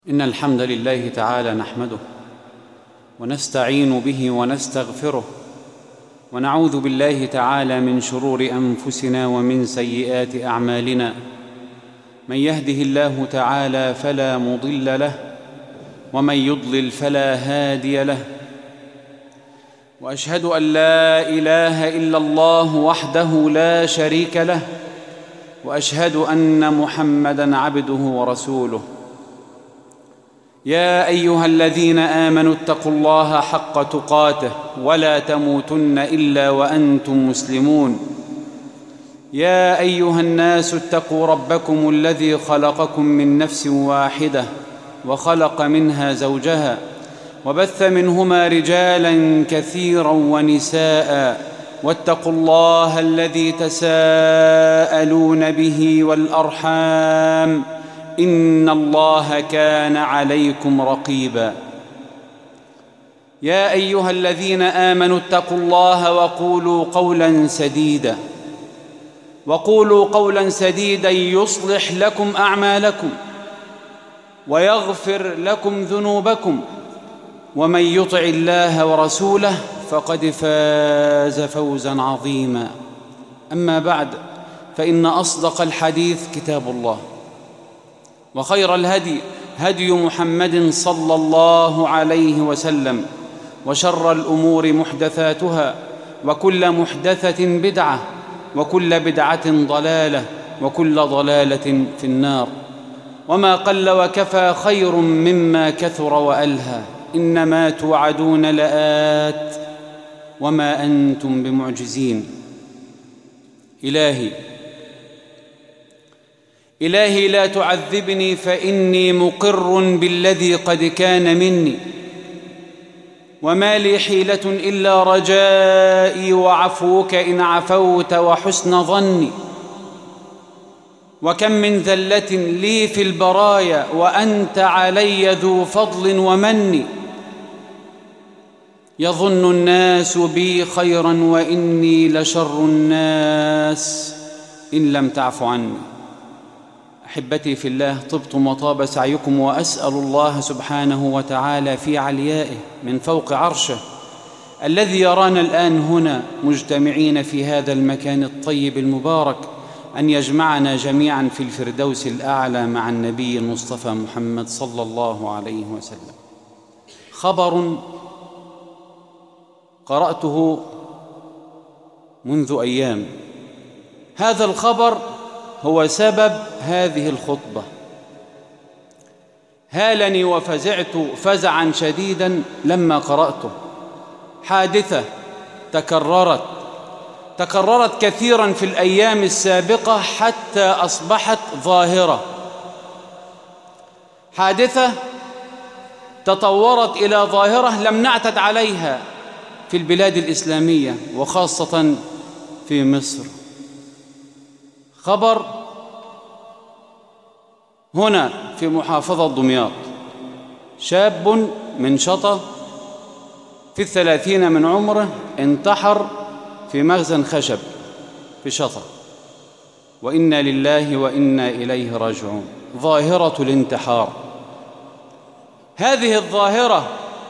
ان الحمد لله تعالى نحمده ونستعين به ونستغفره ونعوذ بالله تعالى من شرور انفسنا ومن سيئات اعمالنا من يهده الله تعالى فلا مضل له ومن يضلل فلا هادي له واشهد ان لا اله الا الله وحده لا شريك له واشهد ان محمدا عبده ورسوله يا ايها الذين امنوا اتقوا الله حق تقاته ولا تموتن الا وانتم مسلمون يا ايها الناس اتقوا ربكم الذي خلقكم من نفس واحده وخلق منها زوجها وبث منهما رجالا كثيرا ونساء واتقوا الله الذي تساءلون به والارحام ان الله كان عليكم رقيبا يا ايها الذين امنوا اتقوا الله وقولوا قولا سديدا وقولوا قولا سديدا يصلح لكم اعمالكم ويغفر لكم ذنوبكم ومن يطع الله ورسوله فقد فاز فوزا عظيما اما بعد فان اصدق الحديث كتاب الله وخير الهدي هدي محمد صلى الله عليه وسلم وشر الامور محدثاتها وكل محدثه بدعه وكل بدعه ضلاله وكل ضلاله في النار وما قل وكفى خير مما كثر والهى انما توعدون لات وما انتم بمعجزين الهي الهي لا تعذبني فاني مقر بالذي قد كان مني وما لي حيله الا رجائي وعفوك ان عفوت وحسن ظني وكم من ذله لي في البرايا وانت علي ذو فضل ومن يظن الناس بي خيرا واني لشر الناس ان لم تعف عني احبتي في الله طبتم وطاب سعيكم واسال الله سبحانه وتعالى في عليائه من فوق عرشه الذي يرانا الان هنا مجتمعين في هذا المكان الطيب المبارك ان يجمعنا جميعا في الفردوس الاعلى مع النبي المصطفى محمد صلى الله عليه وسلم خبر قراته منذ ايام هذا الخبر هو سبب هذه الخطبه هالني وفزعت فزعا شديدا لما قراته حادثه تكررت تكررت كثيرا في الايام السابقه حتى اصبحت ظاهره حادثه تطورت الى ظاهره لم نعتد عليها في البلاد الاسلاميه وخاصه في مصر خبر هنا في محافظة دمياط شاب من شطة في الثلاثين من عمره انتحر في مخزن خشب في شطة وإنا لله وإنا إليه راجعون ظاهرة الانتحار هذه الظاهرة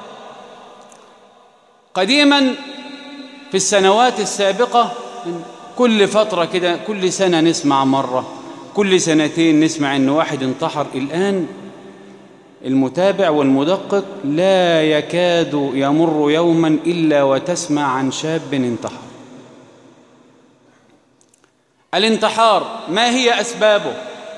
قديما في السنوات السابقة كل فترة كده كل سنة نسمع مرة كل سنتين نسمع ان واحد انتحر الآن المتابع والمدقق لا يكاد يمر يوما إلا وتسمع عن شاب انتحر الانتحار ما هي أسبابه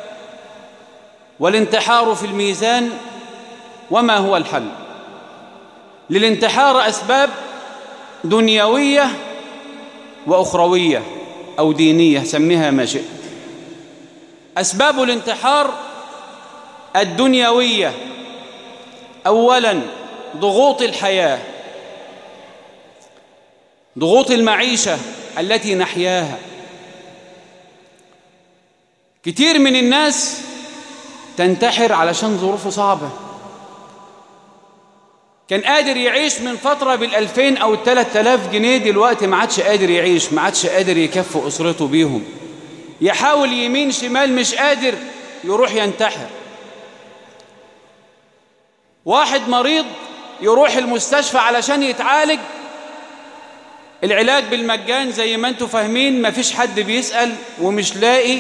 والانتحار في الميزان وما هو الحل للانتحار أسباب دنيوية وأخروية أو دينية سميها ما شئت أسباب الانتحار الدنيوية أولا ضغوط الحياة ضغوط المعيشة التي نحياها كتير من الناس تنتحر علشان ظروفه صعبة كان قادر يعيش من فترة بالألفين أو الثلاث آلاف جنيه دلوقتي ما عادش قادر يعيش ما عادش قادر يكفي أسرته بيهم يحاول يمين شمال مش قادر يروح ينتحر واحد مريض يروح المستشفى علشان يتعالج العلاج بالمجان زي ما انتم فاهمين مفيش حد بيسأل ومش لاقي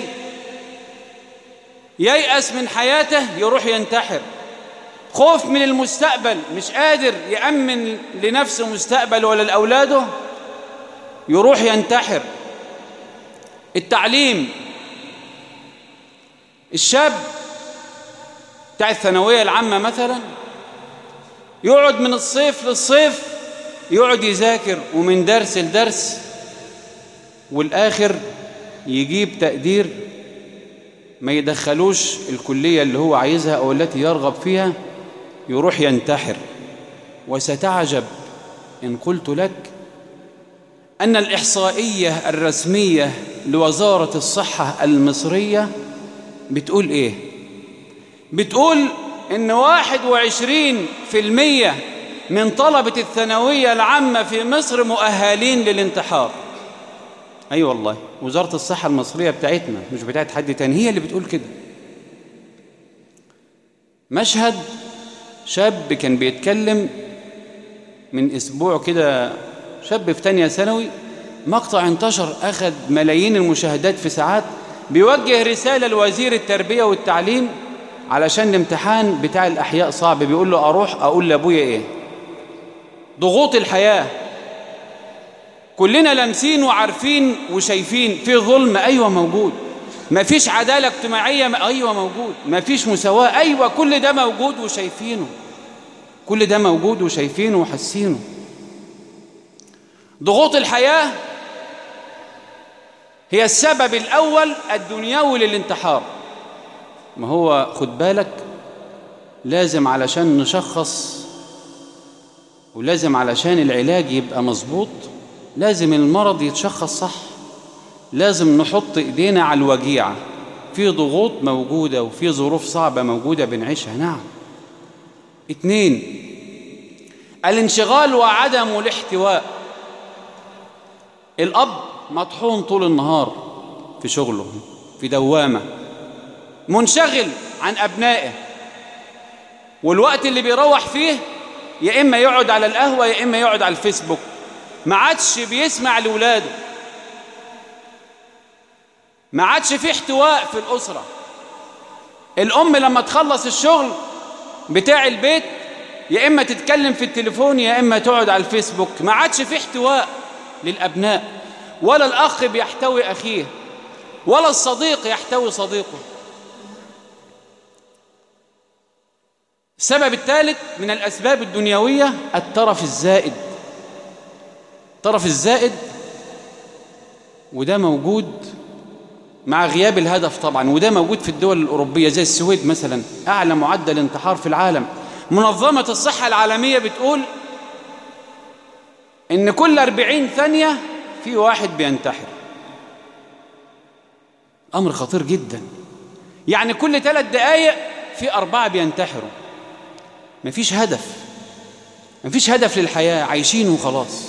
ييأس من حياته يروح ينتحر خوف من المستقبل مش قادر يأمن لنفسه مستقبل ولا لأولاده يروح ينتحر التعليم الشاب بتاع الثانوية العامة مثلا يقعد من الصيف للصيف يقعد يذاكر ومن درس لدرس والآخر يجيب تقدير ما يدخلوش الكلية اللي هو عايزها أو التي يرغب فيها يروح ينتحر وستعجب إن قلت لك أن الإحصائية الرسمية لوزارة الصحة المصرية بتقول إيه؟ بتقول إن واحد وعشرين في المية من طلبة الثانوية العامة في مصر مؤهلين للانتحار أي أيوة والله وزارة الصحة المصرية بتاعتنا مش بتاعت حد تاني هي اللي بتقول كده مشهد شاب كان بيتكلم من أسبوع كده شاب في تانية ثانوي مقطع انتشر أخذ ملايين المشاهدات في ساعات بيوجه رسالة لوزير التربية والتعليم علشان الامتحان بتاع الأحياء صعب بيقول له أروح أقول لأبويا إيه ضغوط الحياة كلنا لامسين وعارفين وشايفين في ظلم أيوة موجود ما فيش عدالة اجتماعية أيوة موجود ما فيش مساواة أيوة كل ده موجود وشايفينه كل ده موجود وشايفينه وحاسينه ضغوط الحياة هي السبب الأول الدنيوي للانتحار ما هو خد بالك لازم علشان نشخص ولازم علشان العلاج يبقى مظبوط لازم المرض يتشخص صح لازم نحط ايدينا على الوجيعة في ضغوط موجودة وفي ظروف صعبة موجودة بنعيشها نعم اتنين الانشغال وعدم الاحتواء الأب مطحون طول النهار في شغله في دوامة منشغل عن أبنائه والوقت اللي بيروح فيه يا إما يقعد على القهوة يا إما يقعد على الفيسبوك ما عادش بيسمع لولاده ما عادش في احتواء في الأسرة الأم لما تخلص الشغل بتاع البيت يا إما تتكلم في التليفون يا إما تقعد على الفيسبوك ما عادش في احتواء للأبناء ولا الأخ بيحتوي أخيه ولا الصديق يحتوي صديقه السبب الثالث من الأسباب الدنيوية الترف الزائد الطرف الزائد وده موجود مع غياب الهدف طبعا وده موجود في الدول الأوروبية زي السويد مثلا أعلى معدل انتحار في العالم منظمة الصحة العالمية بتقول إن كل أربعين ثانية في واحد بينتحر أمر خطير جدا يعني كل ثلاث دقايق في أربعة بينتحروا مفيش هدف مفيش هدف للحياة عايشين وخلاص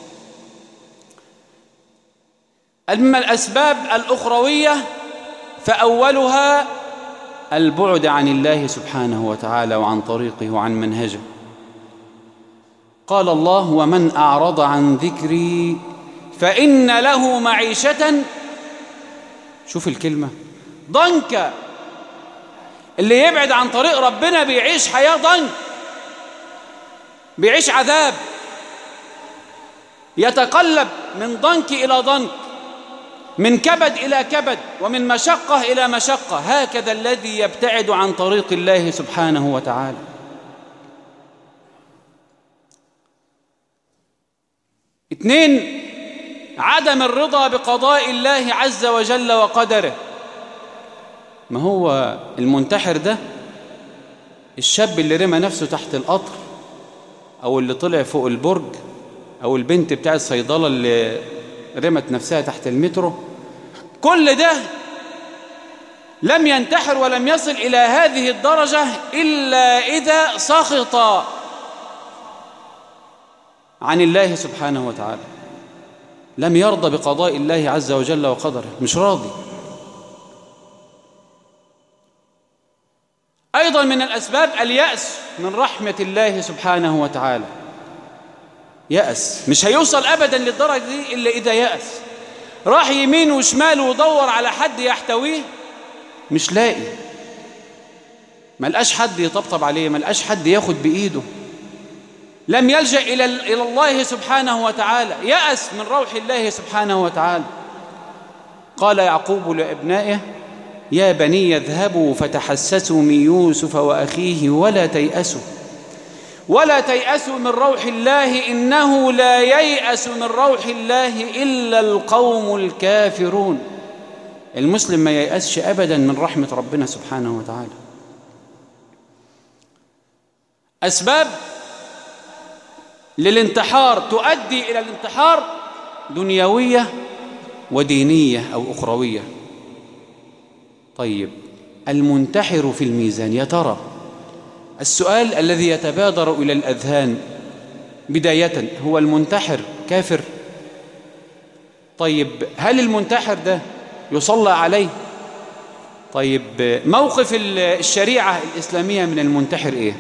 أما الأسباب الأخروية فأولها البعد عن الله سبحانه وتعالى وعن طريقه وعن منهجه قال الله ومن أعرض عن ذكري فإن له معيشة شوف الكلمة ضنك اللي يبعد عن طريق ربنا بيعيش حياة ضنك بيعيش عذاب يتقلب من ضنك إلى ضنك من كبد إلى كبد ومن مشقة إلى مشقة هكذا الذي يبتعد عن طريق الله سبحانه وتعالى اثنين عدم الرضا بقضاء الله عز وجل وقدره ما هو المنتحر ده الشاب اللي رمى نفسه تحت القطر أو اللي طلع فوق البرج أو البنت بتاع الصيدلة اللي رمت نفسها تحت المترو كل ده لم ينتحر ولم يصل إلى هذه الدرجة إلا إذا سخط عن الله سبحانه وتعالى لم يرضى بقضاء الله عز وجل وقدره مش راضي أيضا من الأسباب اليأس من رحمة الله سبحانه وتعالى يأس مش هيوصل أبدا للدرجة دي إلا إذا يأس راح يمين وشمال ودور على حد يحتويه مش لاقي ملقاش حد يطبطب عليه ملقاش حد ياخد بإيده لم يلجأ إلى إلى الله سبحانه وتعالى يأس من روح الله سبحانه وتعالى قال يعقوب لأبنائه يا بني اذهبوا فتحسسوا من يوسف وأخيه ولا تيأسوا ولا تيأسوا من روح الله إنه لا ييأس من روح الله إلا القوم الكافرون المسلم ما ييأسش أبدا من رحمة ربنا سبحانه وتعالى أسباب للانتحار تؤدي إلى الانتحار دنيوية ودينية أو أخروية طيب المنتحر في الميزان يا ترى السؤال الذي يتبادر إلى الأذهان بداية هو المنتحر كافر طيب هل المنتحر ده يصلى عليه طيب موقف الشريعة الإسلامية من المنتحر إيه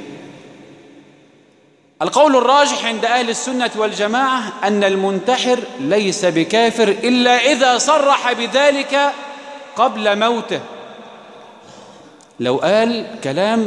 القول الراجح عند أهل السنة والجماعة أن المنتحر ليس بكافر إلا إذا صرح بذلك قبل موته لو قال كلام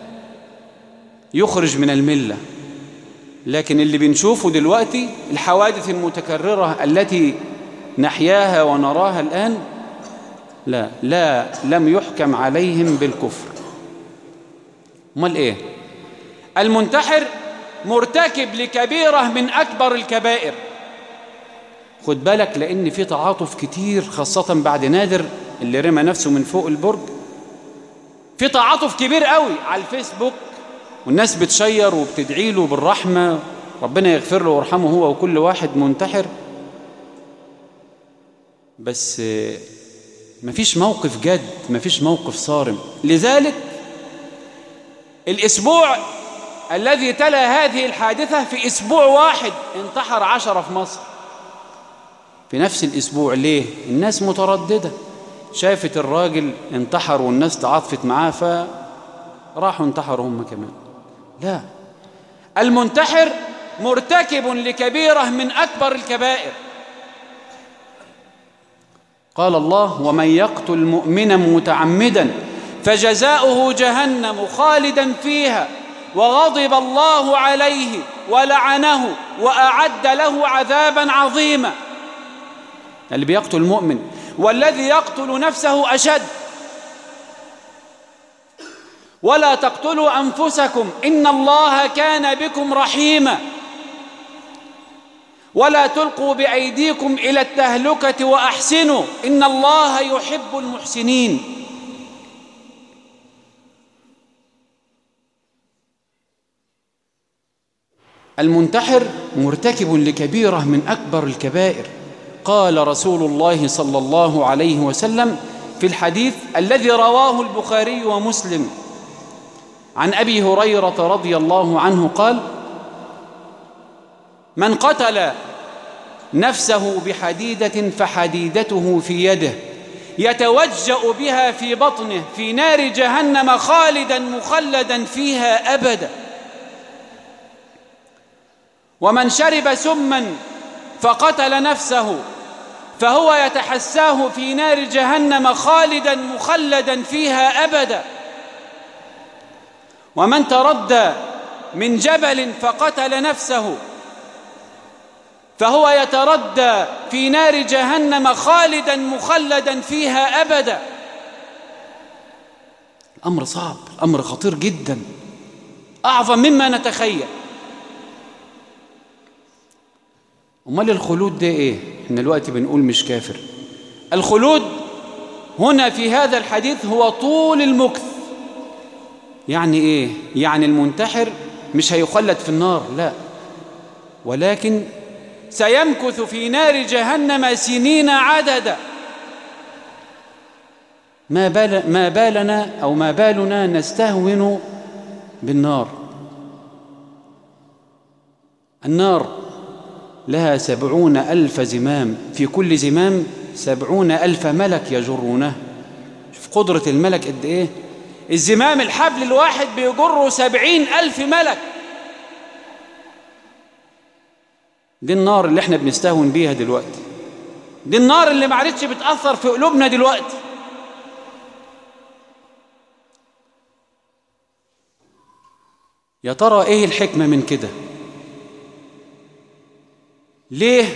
يخرج من الملة لكن اللي بنشوفه دلوقتي الحوادث المتكررة التي نحياها ونراها الآن لا لا لم يحكم عليهم بالكفر امال ايه المنتحر مرتكب لكبيرة من أكبر الكبائر خد بالك لأن في تعاطف كتير خاصة بعد نادر اللي رمى نفسه من فوق البرج في تعاطف كبير قوي على الفيسبوك والناس بتشير وبتدعي له بالرحمة ربنا يغفر له ويرحمه هو وكل واحد منتحر بس مفيش موقف جد مفيش موقف صارم لذلك الأسبوع الذي تلا هذه الحادثة في أسبوع واحد انتحر عشرة في مصر في نفس الأسبوع ليه؟ الناس مترددة شافت الراجل انتحر والناس تعاطفت معاه فراحوا انتحروا هم كمان لا المنتحر مرتكب لكبيرة من أكبر الكبائر قال الله ومن يقتل مؤمنا متعمدا فجزاؤه جهنم خالدا فيها وغضب الله عليه ولعنه وأعد له عذابا عظيما اللي بيقتل مؤمن والذي يقتل نفسه أشد ولا تقتلوا أنفسكم إن الله كان بكم رحيما ولا تلقوا بأيديكم إلى التهلكة وأحسنوا إن الله يحب المحسنين المنتحر مرتكب لكبيرة من أكبر الكبائر قال رسول الله صلى الله عليه وسلم في الحديث الذي رواه البخاري ومسلم عن أبي هريرة رضي الله عنه قال من قتل نفسه بحديدة فحديدته في يده يتوجأ بها في بطنه في نار جهنم خالدا مخلدا فيها أبدا ومن شرب سما فقتل نفسه فهو يتحساه في نار جهنم خالدا مخلدا فيها أبدا ومن تردى من جبل فقتل نفسه فهو يتردى في نار جهنم خالدا مخلدا فيها أبدا الأمر صعب الأمر خطير جدا أعظم مما نتخيل امال الخلود ده ايه احنا دلوقتي بنقول مش كافر الخلود هنا في هذا الحديث هو طول المكث يعني ايه يعني المنتحر مش هيخلد في النار لا ولكن سيمكث في نار جهنم سنين عددا ما, بال ما بالنا أو ما بالنا نستهون بالنار النار لها سبعون ألف زمام في كل زمام سبعون ألف ملك يجرونه في قدرة الملك قد إيه الزمام الحبل الواحد بيجره سبعين ألف ملك دي النار اللي احنا بنستهون بيها دلوقتي دي النار اللي معرفتش بتأثر في قلوبنا دلوقتي يا ترى ايه الحكمة من كده ليه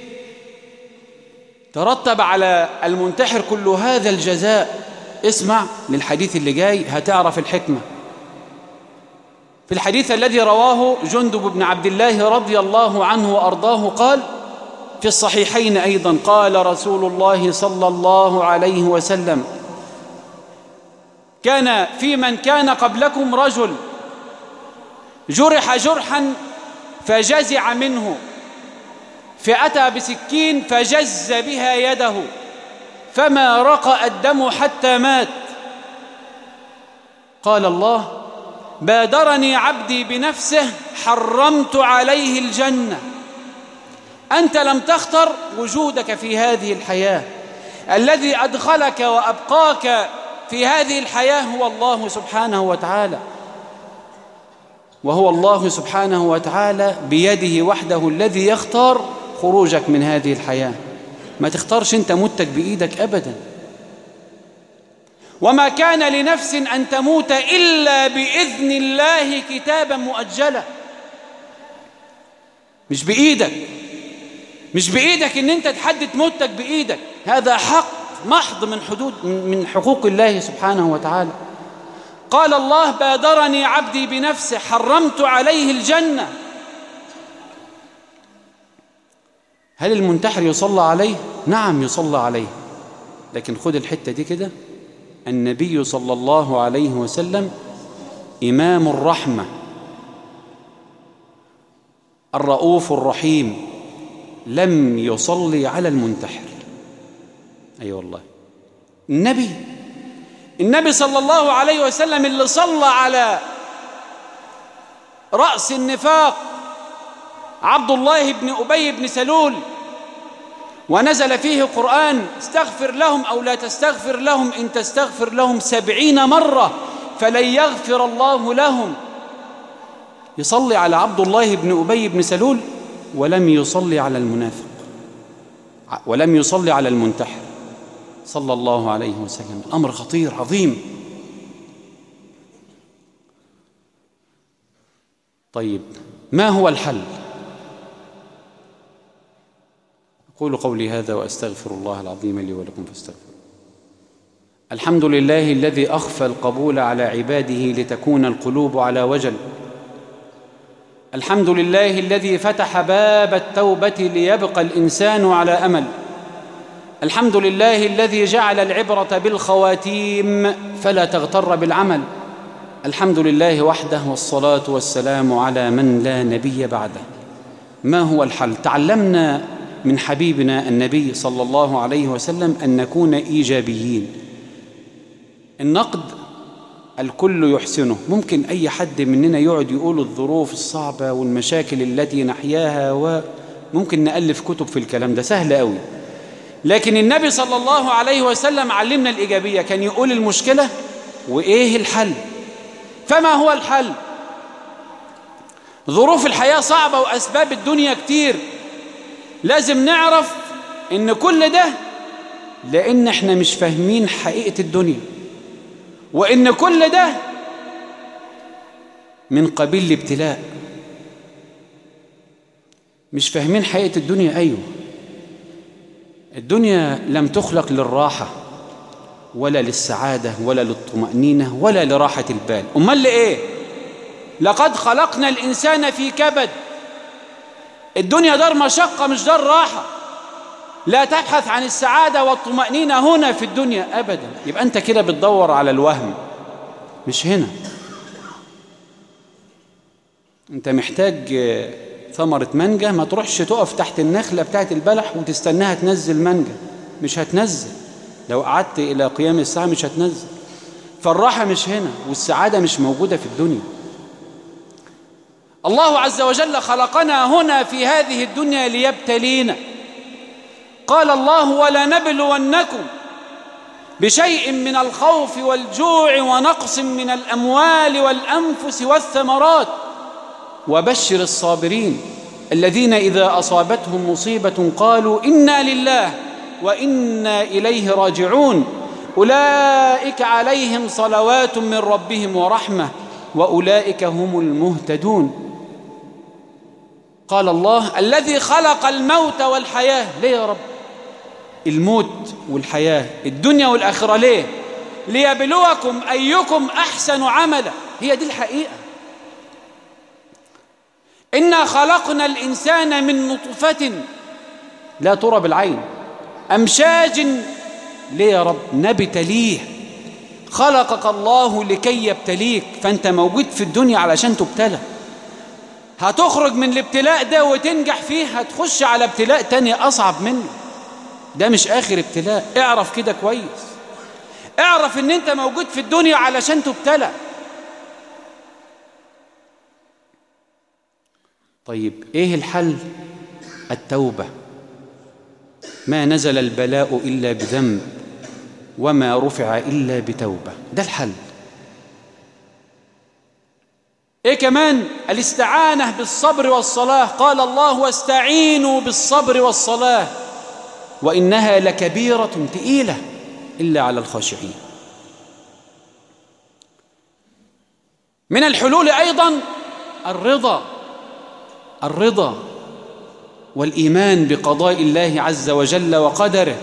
ترتب على المنتحر كل هذا الجزاء اسمع للحديث اللي جاي هتعرف الحكمة في الحديث الذي رواه جندب بن عبد الله رضي الله عنه وأرضاه قال في الصحيحين أيضا قال رسول الله صلى الله عليه وسلم كان في من كان قبلكم رجل جرح جرحا فجزع منه فأتى بسكين فجز بها يده فما رقأ الدم حتى مات قال الله بادرني عبدي بنفسه حرمت عليه الجنة أنت لم تختر وجودك في هذه الحياة الذي أدخلك وأبقاك في هذه الحياة هو الله سبحانه وتعالى وهو الله سبحانه وتعالى بيده وحده الذي يختار خروجك من هذه الحياة ما تختارش انت موتك بإيدك أبدا وما كان لنفس أن تموت إلا بإذن الله كتابا مؤجلا مش بإيدك مش بإيدك ان انت تحدد موتك بإيدك هذا حق محض من حدود من حقوق الله سبحانه وتعالى قال الله بادرني عبدي بنفسه حرمت عليه الجنة هل المنتحر يصلى عليه؟ نعم يصلى عليه لكن خد الحتة دي كده النبي صلى الله عليه وسلم إمام الرحمة الرؤوف الرحيم لم يصلي على المنتحر أي أيوة والله النبي النبي صلى الله عليه وسلم اللي صلى على رأس النفاق عبد الله بن أبي بن سلول ونزل فيه قرآن استغفر لهم أو لا تستغفر لهم إن تستغفر لهم سبعين مرة فلن يغفر الله لهم يصلي على عبد الله بن أبي بن سلول ولم يصلي على المنافق ولم يصلي على المنتحر صلى الله عليه وسلم الأمر خطير عظيم طيب ما هو الحل أقول قولي هذا وأستغفر الله العظيم لي ولكم فاستغفروا الحمد لله الذي أخفى القبول على عباده لتكون القلوب على وجل الحمد لله الذي فتح باب التوبة ليبقى الإنسان على أمل الحمد لله الذي جعل العبرة بالخواتيم فلا تغتر بالعمل الحمد لله وحده والصلاة والسلام على من لا نبي بعده ما هو الحل تعلمنا من حبيبنا النبي صلى الله عليه وسلم أن نكون إيجابيين النقد الكل يحسنه ممكن أي حد مننا يقعد يقول الظروف الصعبة والمشاكل التي نحياها وممكن نألف كتب في الكلام ده سهل قوي لكن النبي صلى الله عليه وسلم علمنا الإيجابية كان يقول المشكلة وإيه الحل فما هو الحل ظروف الحياة صعبة وأسباب الدنيا كتير لازم نعرف إن كل ده لأن احنا مش فاهمين حقيقة الدنيا وإن كل ده من قبيل الابتلاء مش فاهمين حقيقة الدنيا أيوه الدنيا لم تخلق للراحة ولا للسعادة ولا للطمأنينة ولا لراحة البال أمال لإيه لقد خلقنا الإنسان في كبد الدنيا دار مشقة مش دار راحة لا تبحث عن السعادة والطمأنينة هنا في الدنيا أبدا يبقى أنت كده بتدور على الوهم مش هنا أنت محتاج ثمرة مانجا ما تروحش تقف تحت النخلة بتاعت البلح وتستناها تنزل مانجا مش هتنزل لو قعدت إلى قيام الساعة مش هتنزل فالراحة مش هنا والسعادة مش موجودة في الدنيا الله عز وجل خلقنا هنا في هذه الدنيا ليبتلينا قال الله ولنبلونكم بشيء من الخوف والجوع ونقص من الأموال والأنفس والثمرات وبشر الصابرين الذين إذا أصابتهم مصيبة قالوا إنا لله وإنا إليه راجعون أولئك عليهم صلوات من ربهم ورحمة وأولئك هم المهتدون قال الله الذي خلق الموت والحياة ليه يا رب الموت والحياة الدنيا والآخرة ليه ليبلوكم أيكم أحسن عملا هي دي الحقيقة إنا خلقنا الإنسان من نطفة لا ترى بالعين أمشاج ليه يا رب نبتليه خلقك الله لكي يبتليك فأنت موجود في الدنيا علشان تبتلى هتخرج من الابتلاء ده وتنجح فيه هتخش على ابتلاء تاني أصعب منه ده مش آخر ابتلاء اعرف كده كويس اعرف ان انت موجود في الدنيا علشان تبتلى طيب ايه الحل التوبة ما نزل البلاء إلا بذنب وما رفع إلا بتوبة ده الحل ايه كمان الاستعانة بالصبر والصلاة قال الله واستعينوا بالصبر والصلاة وإنها لكبيرة تقيلة إلا على الخاشعين من الحلول أيضا الرضا الرضا والإيمان بقضاء الله عز وجل وقدره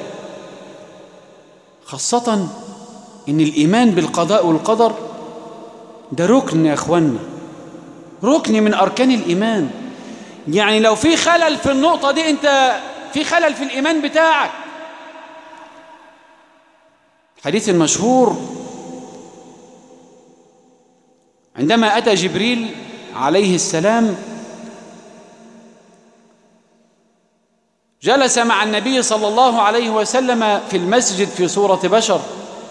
خاصة إن الإيمان بالقضاء والقدر ده ركن يا أخوانا ركن من أركان الإيمان يعني لو في خلل في النقطة دي أنت في خلل في الإيمان بتاعك الحديث المشهور عندما أتى جبريل عليه السلام جلس مع النبي صلى الله عليه وسلم في المسجد في صورة بشر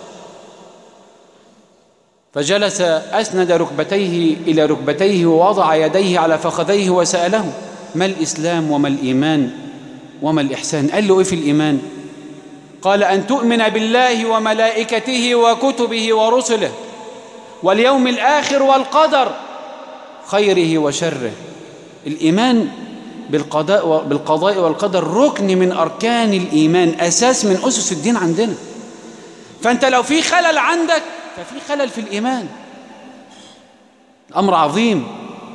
فجلس أسند ركبتيه إلى ركبتيه ووضع يديه على فخذيه وسأله ما الإسلام وما الإيمان وما الإحسان قال له إيه في الإيمان قال أن تؤمن بالله وملائكته وكتبه ورسله واليوم الآخر والقدر خيره وشره الإيمان بالقضاء بالقضاء والقدر ركن من أركان الإيمان أساس من أسس الدين عندنا فأنت لو في خلل عندك ففي خلل في الإيمان الأمر عظيم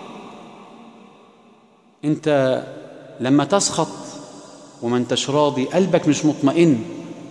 أنت لما تسخط وما انتش راضي قلبك مش مطمئن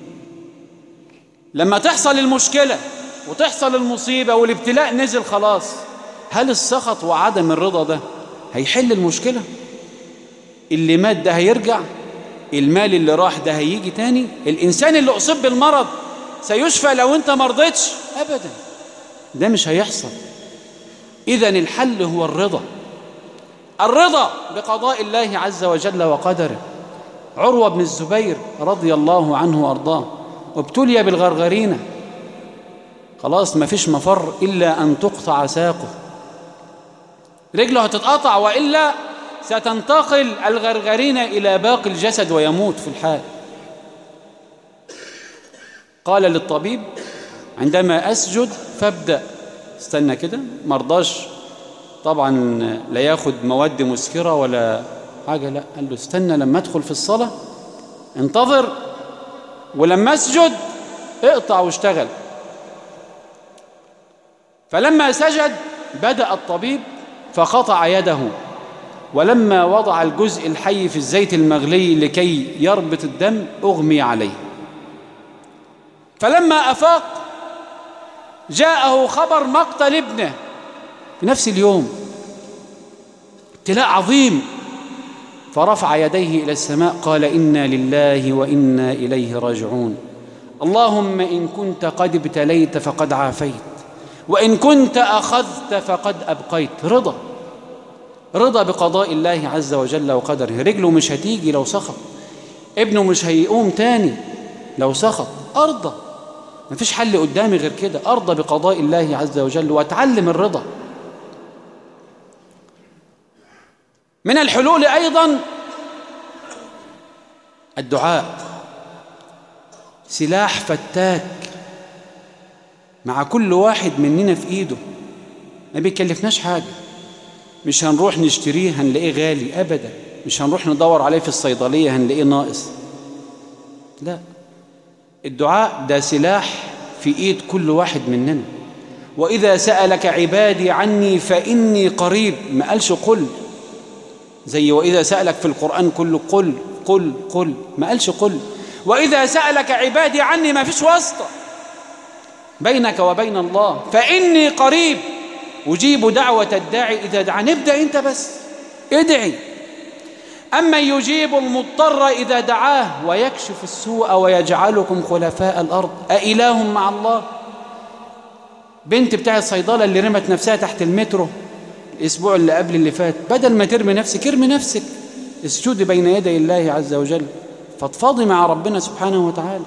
لما تحصل المشكلة وتحصل المصيبة والابتلاء نزل خلاص هل السخط وعدم الرضا ده هيحل المشكلة اللي مات ده هيرجع المال اللي راح ده هيجي تاني الإنسان اللي أصيب بالمرض سيشفى لو أنت مرضتش أبدا ده مش هيحصل إذا الحل هو الرضا الرضا بقضاء الله عز وجل وقدره عروة بن الزبير رضي الله عنه وأرضاه وابتلي بالغرغرينة خلاص ما فيش مفر إلا أن تقطع ساقه رجله هتتقطع وإلا ستنتقل الغرغرينة إلى باقي الجسد ويموت في الحال قال للطبيب عندما أسجد فابدأ استنى كده مرضاش طبعا لا ياخد مواد مسكرة ولا حاجة لا قال له استنى لما ادخل في الصلاة انتظر ولما اسجد اقطع واشتغل فلما سجد بدأ الطبيب فقطع يده ولما وضع الجزء الحي في الزيت المغلي لكي يربط الدم أغمي عليه فلما أفاق جاءه خبر مقتل ابنه في نفس اليوم ابتلاء عظيم فرفع يديه إلى السماء قال إنا لله وإنا إليه راجعون اللهم إن كنت قد ابتليت فقد عافيت وإن كنت أخذت فقد أبقيت رضا رضا بقضاء الله عز وجل وقدره رجله مش هتيجي لو سخط ابنه مش هيقوم تاني لو سخط أرضى مفيش حل قدامي غير كده أرضى بقضاء الله عز وجل وأتعلم الرضا من الحلول أيضا الدعاء سلاح فتاك مع كل واحد مننا في ايده ما بيكلفناش حاجة مش هنروح نشتريه هنلاقيه غالي أبدا مش هنروح ندور عليه في الصيدلية هنلاقيه ناقص لا الدعاء ده سلاح في ايد كل واحد مننا وإذا سألك عبادي عني فإني قريب ما قالش قل زي وإذا سألك في القرآن كله قل قل قل ما قالش قل وإذا سألك عبادي عني ما فيش واسطة بينك وبين الله فإني قريب أجيب دعوة الداعي إذا دعا نبدأ أنت بس ادعي أما يجيب المضطر إذا دعاه ويكشف السوء ويجعلكم خلفاء الأرض أإله مع الله بنت بتاع الصيدلة اللي رمت نفسها تحت المترو الأسبوع اللي قبل اللي فات بدل ما ترمي نفسك ارمي نفسك اسجدي بين يدي الله عز وجل فاتفاضي مع ربنا سبحانه وتعالى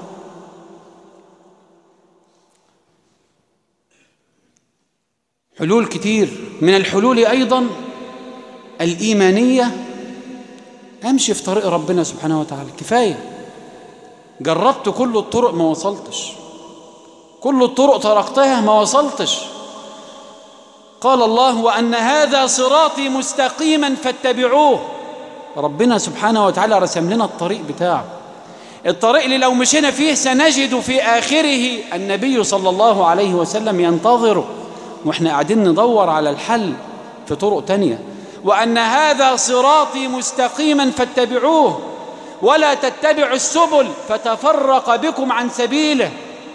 حلول كتير من الحلول أيضا الإيمانية أمشي في طريق ربنا سبحانه وتعالى كفاية جربت كل الطرق ما وصلتش كل الطرق طرقتها ما وصلتش قال الله وأن هذا صراطي مستقيما فاتبعوه ربنا سبحانه وتعالى رسم لنا الطريق بتاعه الطريق اللي لو مشينا فيه سنجد في آخره النبي صلى الله عليه وسلم ينتظره واحنا قاعدين ندور على الحل في طرق تانية وأن هذا صراطي مستقيما فاتبعوه ولا تتبعوا السبل فتفرق بكم عن سبيله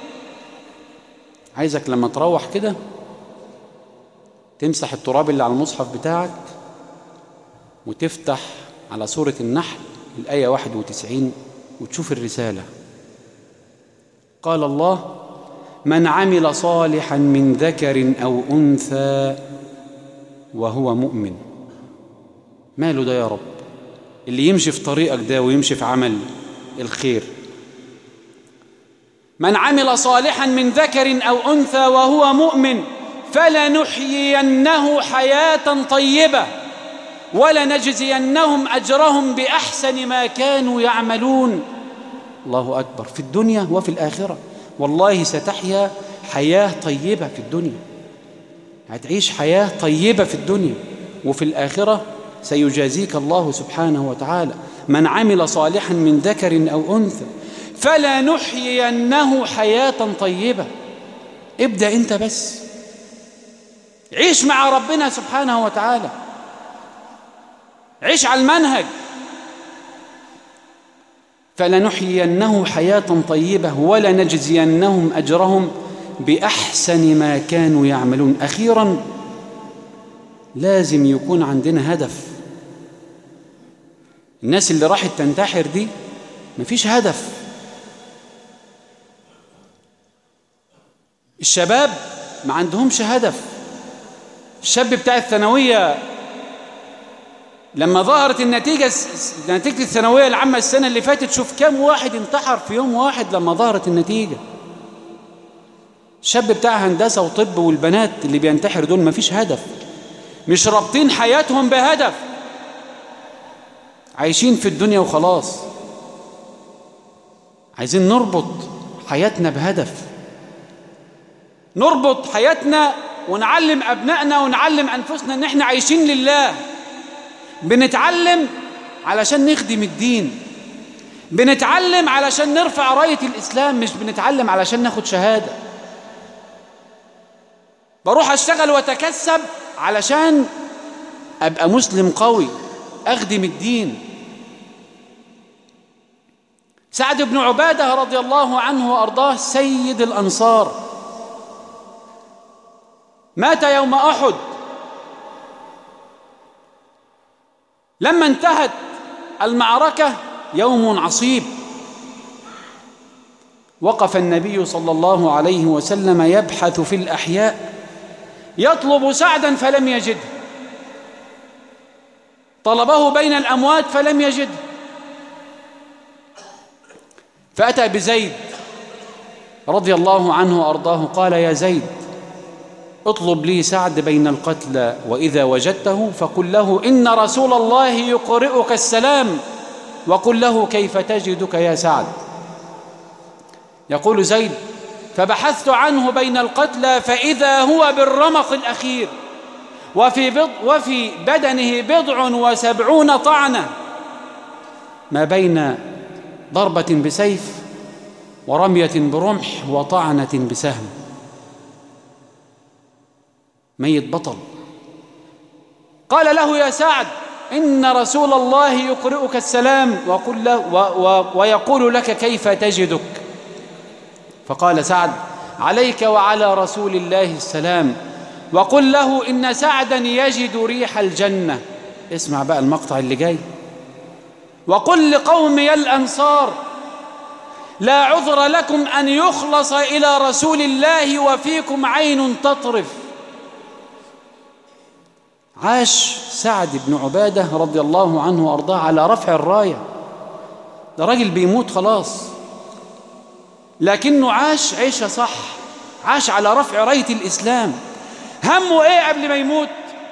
عايزك لما تروح كده تمسح التراب اللي على المصحف بتاعك وتفتح على سورة النحل الآية 91 وتشوف الرسالة قال الله من عمل صالحا من ذكر أو أنثى وهو مؤمن ماله ده يا رب اللي يمشي في طريقك ده ويمشي في عمل الخير من عمل صالحا من ذكر أو أنثى وهو مؤمن فلنحيينه حياة طيبة ولنجزينهم أجرهم بأحسن ما كانوا يعملون الله أكبر في الدنيا وفي الآخرة والله ستحيا حياة طيبة في الدنيا هتعيش حياة طيبة في الدنيا وفي الآخرة سيجازيك الله سبحانه وتعالى من عمل صالحا من ذكر أو أنثى فلنحيينه حياة طيبة ابدأ أنت بس عيش مع ربنا سبحانه وتعالى عيش على المنهج فلنحيينه حياة طيبة ولنجزينهم أجرهم بأحسن ما كانوا يعملون أخيرا لازم يكون عندنا هدف الناس اللي راحت تنتحر دي مفيش هدف الشباب ما عندهمش هدف الشاب بتاع الثانوية لما ظهرت النتيجة نتيجة الثانوية العامة السنة اللي فاتت شوف كم واحد انتحر في يوم واحد لما ظهرت النتيجة الشاب بتاع هندسة وطب والبنات اللي بينتحر دول مفيش هدف مش رابطين حياتهم بهدف عايشين في الدنيا وخلاص عايزين نربط حياتنا بهدف نربط حياتنا ونعلم أبنائنا ونعلم أنفسنا إن إحنا عايشين لله بنتعلم علشان نخدم الدين بنتعلم علشان نرفع راية الإسلام مش بنتعلم علشان ناخد شهادة بروح أشتغل وأتكسب علشان أبقى مسلم قوي أخدم الدين سعد بن عبادة رضي الله عنه وأرضاه سيد الأنصار مات يوم أحد لما انتهت المعركة يوم عصيب وقف النبي صلى الله عليه وسلم يبحث في الأحياء يطلب سعدا فلم يجده طلبه بين الأموات فلم يجده فأتى بزيد رضي الله عنه وأرضاه قال يا زيد اطلب لي سعد بين القتلى وإذا وجدته فقل له إن رسول الله يقرئك السلام وقل له كيف تجدك يا سعد يقول زيد فبحثت عنه بين القتلى فإذا هو بالرمق الأخير وفي, بض وفي بدنه بضع وسبعون طعنة ما بين ضربة بسيف ورمية برمح وطعنة بسهم ميت بطل قال له يا سعد إن رسول الله يقرئك السلام وقل له و و ويقول لك كيف تجدك فقال سعد عليك وعلى رسول الله السلام وقل له إن سعدا يجد ريح الجنة اسمع بقى المقطع اللي جاي وقل لقومي الأنصار لا عذر لكم أن يخلص إلى رسول الله وفيكم عين تطرف عاش سعد بن عبادة رضي الله عنه وأرضاه على رفع الراية ده راجل بيموت خلاص لكنه عاش عيشة صح عاش على رفع راية الإسلام همه إيه قبل ما يموت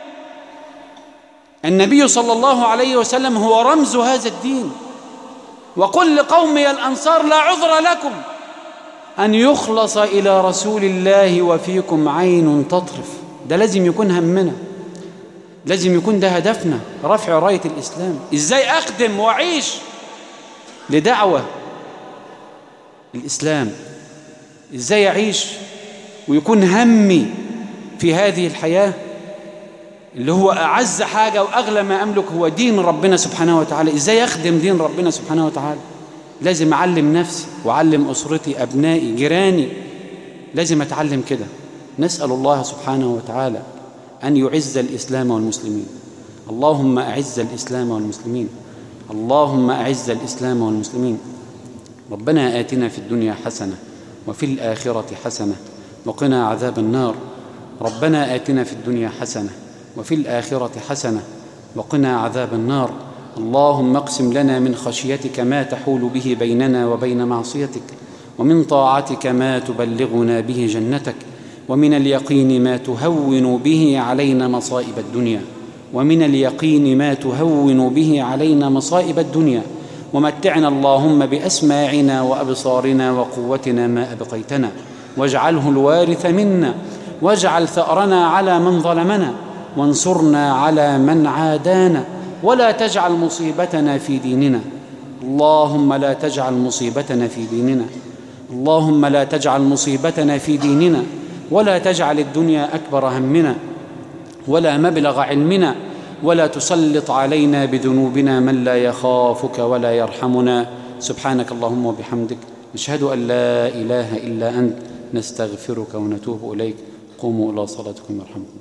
النبي صلى الله عليه وسلم هو رمز هذا الدين وقل لقومي الأنصار لا عذر لكم أن يخلص إلى رسول الله وفيكم عين تطرف ده لازم يكون همنا لازم يكون ده هدفنا رفع راية الإسلام إزاي أخدم وأعيش لدعوة الإسلام إزاي أعيش ويكون همي في هذه الحياة اللي هو أعز حاجة وأغلى ما أملك هو دين ربنا سبحانه وتعالى إزاي أخدم دين ربنا سبحانه وتعالى لازم أعلم نفسي وأعلم أسرتي أبنائي جيراني لازم أتعلم كده نسأل الله سبحانه وتعالى أن يعز الإسلام والمسلمين اللهم أعز الإسلام والمسلمين اللهم أعز الإسلام والمسلمين ربنا آتنا في الدنيا حسنة وفي الآخرة حسنة وقنا عذاب النار ربنا آتنا في الدنيا حسنة وفي الآخرة حسنة وقنا عذاب النار اللهم اقسم لنا من خشيتك ما تحول به بيننا وبين معصيتك ومن طاعتك ما تبلغنا به جنتك ومن اليقين ما تهون به علينا مصائب الدنيا ومن اليقين ما تهون به علينا مصائب الدنيا ومتعنا اللهم بأسماعنا وأبصارنا وقوتنا ما أبقيتنا واجعله الوارث منا واجعل ثأرنا على من ظلمنا وانصرنا على من عادانا ولا تجعل مصيبتنا في ديننا اللهم لا تجعل مصيبتنا في ديننا اللهم لا تجعل مصيبتنا في ديننا ولا تجعل الدنيا أكبر همنا ولا مبلغ علمنا ولا تسلط علينا بذنوبنا من لا يخافك ولا يرحمنا سبحانك اللهم وبحمدك نشهد أن لا إله إلا أنت نستغفرك ونتوب إليك قوموا إلى صلاتكم يرحمكم